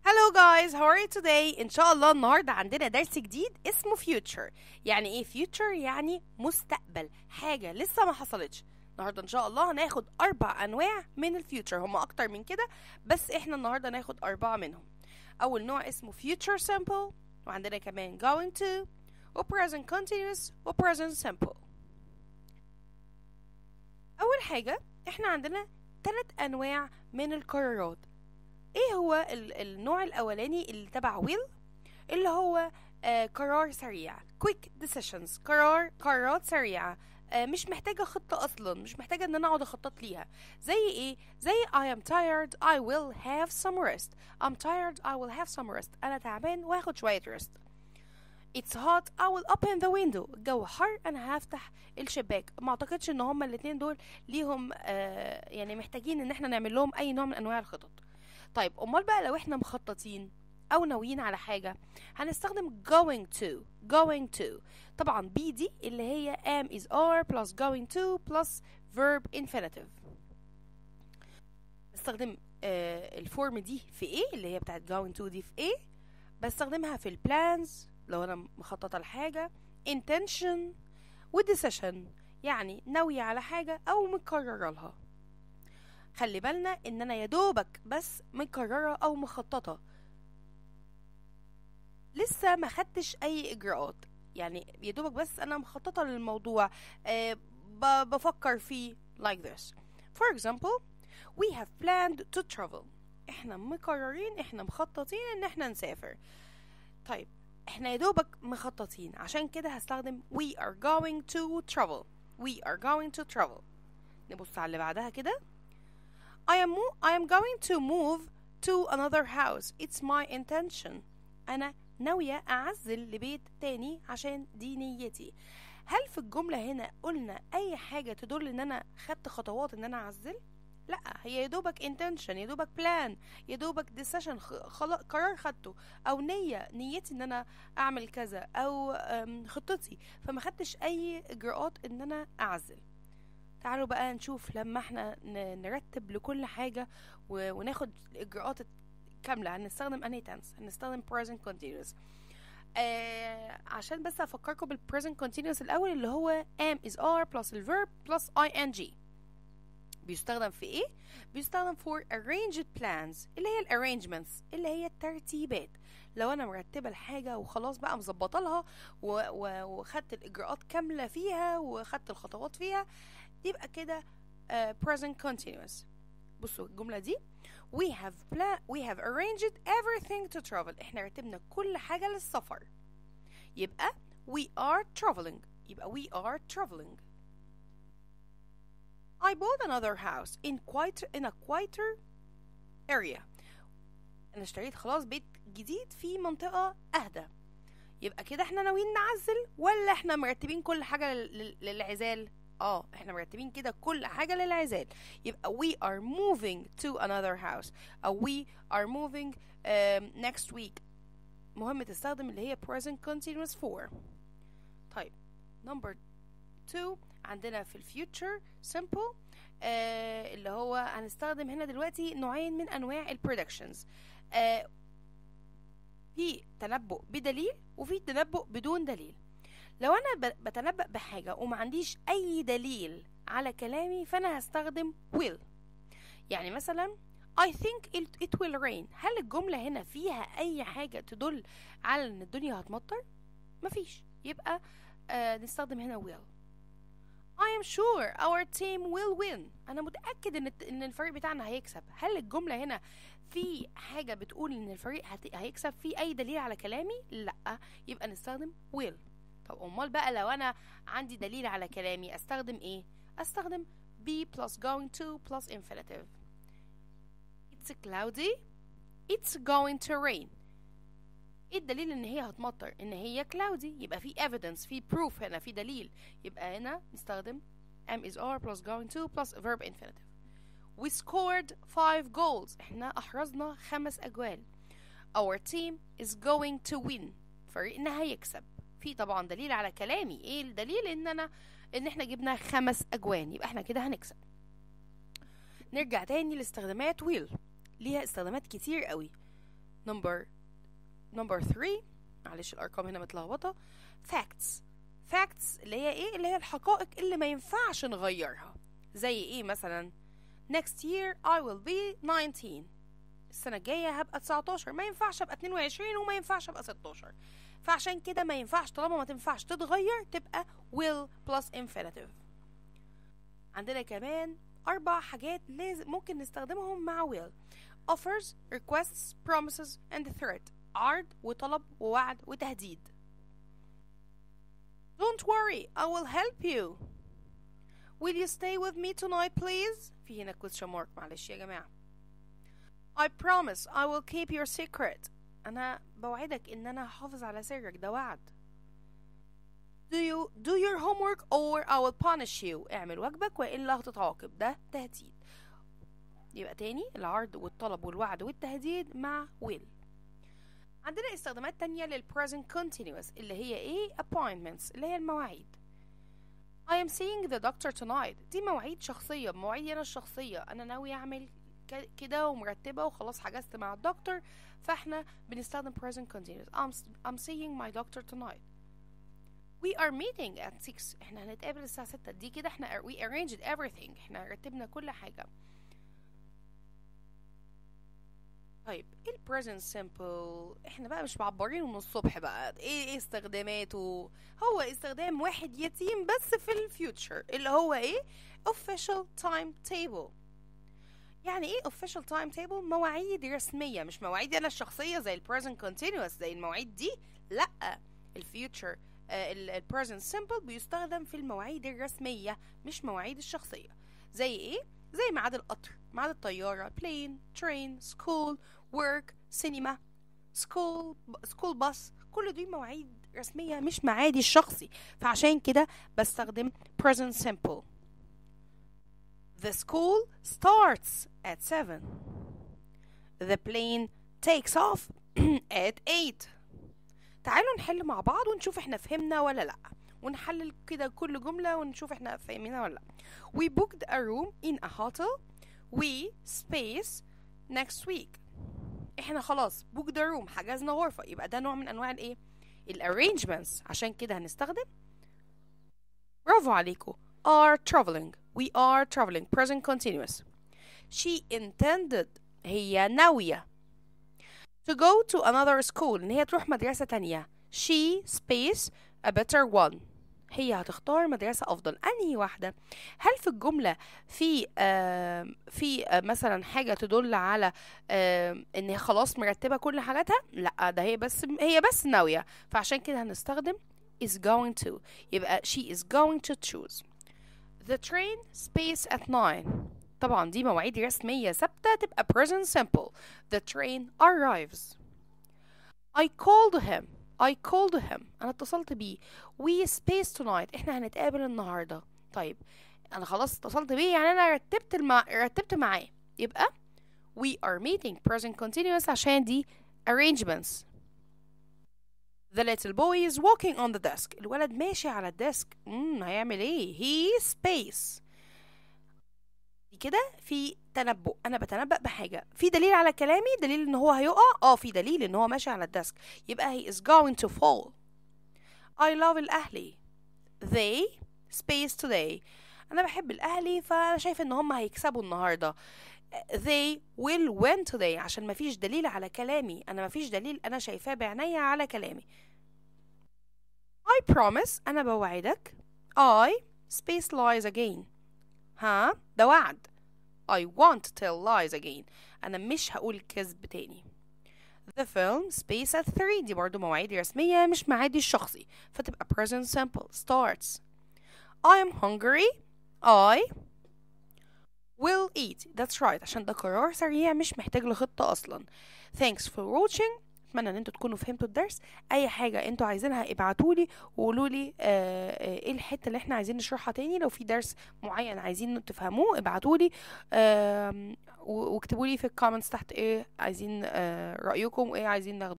Hello guys, how are you today? إن شاء الله النهاردة عندنا درس جديد اسمه future يعني إيه future؟ يعني مستقبل حاجة لسه ما حصلتش النهاردة إن شاء الله هناخد أربع أنواع من الفيوتشر هما أكتر من كده بس إحنا النهاردة ناخد أربعة منهم أول نوع اسمه future simple وعندنا كمان going to و present continuous و present simple أول حاجة إحنا عندنا ثلاث أنواع من القرارات ايه هو ال- النوع الاولاني اللي تبع ويل اللي هو آه قرار سريع quick decisions قرار قرارات سريعة آه مش محتاجة خطة أصلا مش محتاجة إن أنا أقعد أخطط ليها زي إيه؟ زي I am tired I will have some rest I'm tired I will have some rest أنا تعبان وهاخد شوية rest It's hot I will open the window الجو حر أنا هفتح الشباك ما أعتقدش إن هما الاتنين دول ليهم آه يعني محتاجين إن احنا نعمل لهم أي نوع من أنواع الخطط طيب امال بقى لو احنا مخططين او ناويين على حاجه هنستخدم going to going to طبعا be دي اللي هي am is are plus going to plus verb infinitive بستخدم آه الفورم دي في ايه اللي هي بتاعت going to دي في ايه بستخدمها في البلانز لو انا مخططه لحاجه intention و decision يعني ناويه على حاجه او مقرره لها خلي بالنا ان انا يا دوبك بس مقرره او مخططه لسه ما خدتش اي اجراءات يعني يا دوبك بس انا مخططه للموضوع آه ب- بفكر فيه like this for example we have planned to travel احنا مقررين احنا مخططين ان احنا نسافر طيب احنا يا دوبك مخططين عشان كده هستخدم we are going to travel we are going to travel نبص على اللي بعدها كده I am mo- I am going to move to another house. It's my intention. أنا ناوية أعزل لبيت تاني عشان دي نيتي. هل في الجملة هنا قلنا أي حاجة تدل إن أنا خدت خطوات إن أنا أعزل؟ لا هي يا دوبك intention يا دوبك plan يا دوبك decision خ- خلا- قرار خدته او نيه نيتي ان انا اعمل كذا او أم، خطتي فما خدتش اي اجراءات ان انا اعزل تعالوا بقى نشوف لما احنا ن- نرتب لكل حاجة و- وناخد الإجراءات كاملة هنستخدم أنهي تنس هنستخدم present continuous آه عشان بس أفكركم بال present continuous الأول اللي هو am is are plus ال verb plus ing بيستخدم في ايه؟ بيستخدم for arranged plans اللي هي ال arrangements اللي هي الترتيبات لو انا مرتبه الحاجه وخلاص بقى مظبطه لها و- و- وخدت الاجراءات كامله فيها وخدت الخطوات فيها يبقى كده uh, present continuous بصوا الجملة دي we have plan we have arranged everything to travel احنا رتبنا كل حاجة للسفر يبقى we are traveling يبقى we are traveling I bought another house in quite in a quieter area انا اشتريت خلاص بيت جديد في منطقة اهدى يبقى كده احنا ناويين نعزل ولا احنا مرتبين كل حاجة لل- لل- للعزال اه احنا مرتبين كده كل حاجة للعزال يبقى we are moving to another house او we are moving um, next week مهم تستخدم اللي هي present continuous for طيب number two عندنا في الفيوتشر simple آه اللي هو هنستخدم هنا دلوقتي نوعين من انواع البريدكشنز آه في تنبؤ بدليل وفي تنبؤ بدون دليل لو انا ب- بتنبأ بحاجة وما عنديش اي دليل على كلامي فانا هستخدم will يعني مثلا I think it, it will rain هل الجملة هنا فيها اي حاجة تدل على ان الدنيا هتمطر مفيش يبقى آه نستخدم هنا will I am sure our team will win أنا متأكد إن الت- إن الفريق بتاعنا هيكسب هل الجملة هنا في حاجة بتقول إن الفريق هت- هيكسب في أي دليل على كلامي؟ لأ يبقى نستخدم will طب أمال بقى لو أنا عندي دليل على كلامي أستخدم إيه؟ أستخدم be plus going to plus infinitive It's cloudy It's going to rain ايه الدليل ان هي هتمطر ان هي cloudy يبقى في evidence في proof هنا في دليل يبقى هنا نستخدم am is are plus going to plus verb infinitive we scored five goals احنا احرزنا خمس اجوال our team is going to win فريقنا هيكسب في طبعا دليل على كلامي ايه الدليل ان انا ان احنا جبنا خمس اجوان يبقى احنا كده هنكسب نرجع تاني لاستخدامات will ليها استخدامات كتير قوي number number 3 معلش الارقام هنا متلخبطه facts facts اللي هي ايه اللي هي الحقائق اللي ما ينفعش نغيرها زي ايه مثلا next year I will be 19 السنة الجاية هبقى 19 ما ينفعش ابقى 22 وما ينفعش ابقى 16 فعشان كده ما ينفعش طالما ما تنفعش تتغير تبقى will plus infinitive عندنا كمان أربع حاجات لازم ممكن نستخدمهم مع will offers requests promises and threat عرض وطلب ووعد وتهديد Don't worry I will help you Will you stay with me tonight please في هنا question mark معلش يا جماعة I promise I will keep your secret أنا بوعدك إن أنا هحافظ على سرك ده وعد Do you do your homework or I will punish you اعمل واجبك وإلا هتتعاقب ده تهديد يبقى تاني العرض والطلب والوعد والتهديد مع will عندنا استخدامات تانية لل present continuous اللي هي ايه appointments اللي هي المواعيد I am seeing the doctor tonight دي مواعيد شخصية مواعيدي أنا الشخصية أنا ناوي أعمل ك- كده ومرتبة وخلاص حجزت مع الدكتور فاحنا بنستخدم present continuous I'm, I'm seeing my doctor tonight we are meeting at 6 احنا هنتقابل الساعة 6 دي كده احنا we arranged everything احنا رتبنا كل حاجة طيب ايه ال present simple احنا بقى مش معبرين من الصبح بقى ايه ايه استخداماته هو استخدام واحد يتيم بس في الفيوتشر اللي هو ايه official timetable يعني ايه official timetable مواعيد رسمية مش مواعيدي انا الشخصية زي ال present continuous زي المواعيد دي لا الفيوتشر ال present simple بيستخدم في المواعيد الرسمية مش مواعيد الشخصية زي ايه زي ميعاد القطر ميعاد الطيارة plane train school work سينما school school bus كل دي مواعيد رسمية مش معادي الشخصي فعشان كده بستخدم present simple The school starts at 7 The plane takes off at 8 تعالوا نحل مع بعض ونشوف احنا فهمنا ولا لا ونحلل كده كل جملة ونشوف احنا فاهمينها ولا لا We booked a room in a hotel We space next week احنا خلاص booked a room حجزنا غرفة يبقى ده نوع من انواع الايه الارrangements عشان كده هنستخدم برافو عليكم are traveling we are traveling present continuous she intended هي ناوية to go to another school ان هي تروح مدرسة تانية she space a better one هي هتختار مدرسة أفضل أنهي واحدة هل في الجملة في آه في آه مثلا حاجة تدل على آه إن هي خلاص مرتبة كل حاجاتها لا ده هي بس هي بس ناوية فعشان كده هنستخدم is going to يبقى she is going to choose the train space at 9 طبعا دي مواعيد رسمية ثابتة تبقى present simple the train arrives I called him I called him أنا اتصلت بيه we space tonight إحنا هنتقابل النهاردة طيب أنا خلاص اتصلت بيه يعني أنا رتبت المع... رتبت معاه يبقى we are meeting present continuous عشان دي arrangements The little boy is walking on the desk الولد ماشي على الديسك امم هيعمل ايه he space دي كده في تنبؤ انا بتنبأ بحاجه في دليل على كلامي دليل ان هو هيقع اه في دليل ان هو ماشي على الديسك يبقى he is going to fall I love الاهلي they space today انا بحب الاهلي فانا شايف ان هم هيكسبوا النهارده they will win today عشان مفيش دليل على كلامي انا مفيش دليل انا شايفاه بعينيا على كلامي I promise انا بوعدك I space lies again ها ده وعد I won't tell lies again أنا مش هقول كذب تاني The film Space at 3 دي برضو مواعيد رسمية مش معادي الشخصي فتبقى present simple starts I am hungry I will eat that's right عشان ده قرار سريع مش محتاج لخطة أصلا Thanks for watching اتمنى ان انتوا تكونوا فهمتوا الدرس اي حاجه انتوا عايزينها ابعتولي وقولوا لي آه آه ايه الحته اللي احنا عايزين نشرحها تاني لو في درس معين عايزين تفهموه ابعتولي آه واكتبوا لي في الكومنتس تحت ايه عايزين آه رايكم وايه عايزين ناخده